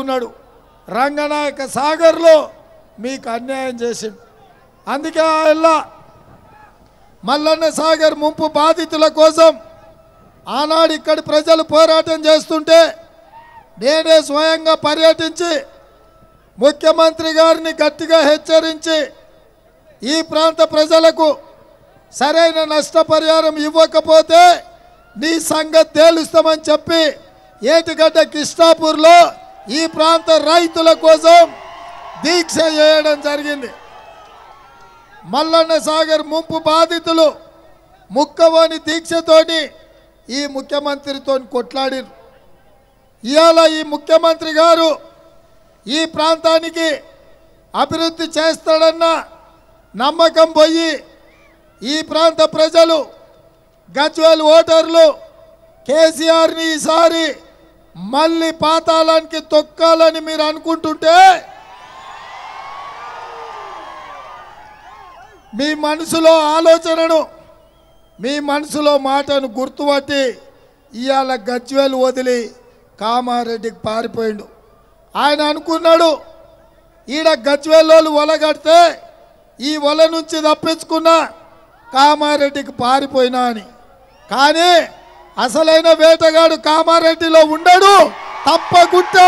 తీసుకున్నాడు రంగనాయక సాగర్లో మీకు అన్యాయం చేసిండు అందుకే ఆ మల్లన్న సాగర్ ముంపు బాధితుల కోసం ఆనాడు ఇక్కడి ప్రజలు పోరాటం చేస్తుంటే నేనే స్వయంగా పర్యటించి ముఖ్యమంత్రి గారిని గట్టిగా హెచ్చరించి ఈ ప్రాంత ప్రజలకు సరైన నష్టపరిహారం ఇవ్వకపోతే నీ సంగతి తేలుస్తామని చెప్పి ఏటిగడ్డ కిష్టాపూర్లో ఈ ప్రాంత రైతుల కోసం దీక్ష చేయడం జరిగింది మల్లన్న సాగర్ ముంపు బాధితులు ముక్కవోని దీక్షతోటి ఈ ముఖ్యమంత్రితో కొట్లాడిరు ఇవాళ ఈ ముఖ్యమంత్రి గారు ఈ ప్రాంతానికి అభివృద్ధి చేస్తాడన్న నమ్మకం పోయి ఈ ప్రాంత ప్రజలు గజ్వేల్ ఓటర్లు కేసీఆర్ని ఈసారి మళ్ళీ పాతాళానికి తొక్కాలని మీరు అనుకుంటుంటే మీ మనసులో ఆలోచనను మీ మనసులో మాటను గుర్తుపట్టి ఇవాళ గజ్వేలు వదిలి కామారెడ్డికి పారిపోయిండు ఆయన అనుకున్నాడు ఈడ గజ్వేలోళ్ళు వల కడితే ఈ వల నుంచి తప్పించుకున్న కామారెడ్డికి పారిపోయినా అని కానీ అసలైన వేటగాడు కామారెడ్డిలో ఉండడు తప్పకుండా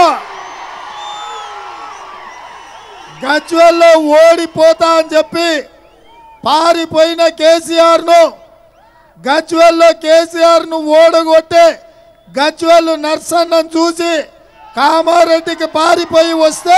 గజ్వేల్లో ఓడిపోతా అని చెప్పి పారిపోయిన కేసీఆర్ను గజ్వెల్లో కేసీఆర్ను ఓడగొట్టే గజ్వెల్ నర్సన్నను చూసి కామారెడ్డికి పారిపోయి వస్తే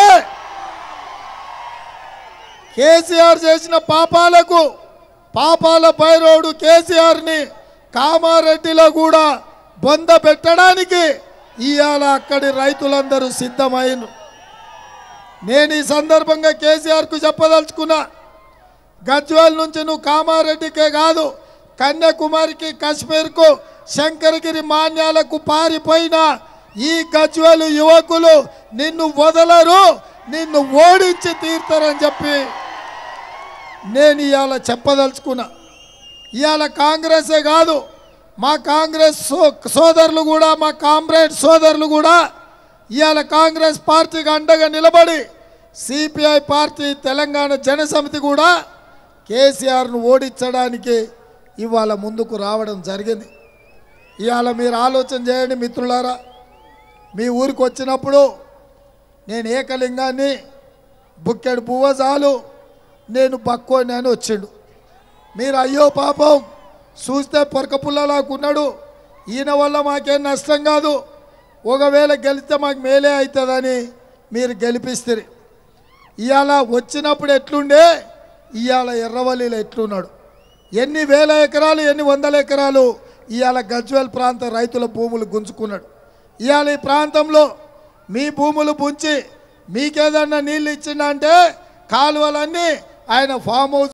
కేసీఆర్ చేసిన పాపాలకు పాపాల భైరవుడు కేసీఆర్ని కామారెడ్డిలో కూడా బొంద పెట్టడానికి ఇవాళ అక్కడి రైతులందరూ సిద్ధమైన నేను ఈ సందర్భంగా కేసీఆర్కు చెప్పదలుచుకున్నా గజ్వేల్ నుంచి నువ్వు కామారెడ్డికే కాదు కన్యాకుమారికి కాశ్మీర్కు శంకరగిరి మాన్యాలకు పారిపోయిన ఈ గజ్వేలు యువకులు నిన్ను వదలరు నిన్ను ఓడించి తీర్తారని చెప్పి నేను ఇవాళ చెప్పదలుచుకున్నా ఇవాళ కాంగ్రెసే కాదు మా కాంగ్రెస్ సో- సోదరులు కూడా మా కామ్రేడ్ సోదరులు కూడా ఇవాళ కాంగ్రెస్ పార్టీకి అండగా నిలబడి సిపిఐ పార్టీ తెలంగాణ జనసమితి కూడా కేసీఆర్ను ఓడించడానికి ఇవాళ ముందుకు రావడం జరిగింది ఇవాళ మీరు ఆలోచన చేయండి మిత్రులారా మీ ఊరికి వచ్చినప్పుడు నేను ఏకలింగాన్ని బుక్కెడు పువ్వజాలు నేను బక్కోని అని వచ్చిండు మీరు అయ్యో పాపం చూస్తే పొరక పుల్లలాకున్నాడు ఈయన వల్ల మాకేం నష్టం కాదు ఒకవేళ గెలిస్తే మాకు మేలే అవుతుందని మీరు గెలిపిస్తారు ఇవాళ వచ్చినప్పుడు ఎట్లుండే ఇవాళ ఎర్రవల్లిలో ఎట్లున్నాడు ఎన్ని వేల ఎకరాలు ఎన్ని వందల ఎకరాలు ఇవాళ గజ్వేల్ ప్రాంత రైతుల భూములు గుంజుకున్నాడు ఇవాళ ఈ ప్రాంతంలో మీ భూములు పుంచి మీకేదన్నా నీళ్ళు ఇచ్చిందంటే కాలువలన్నీ ఆయన ఫామ్ హౌస్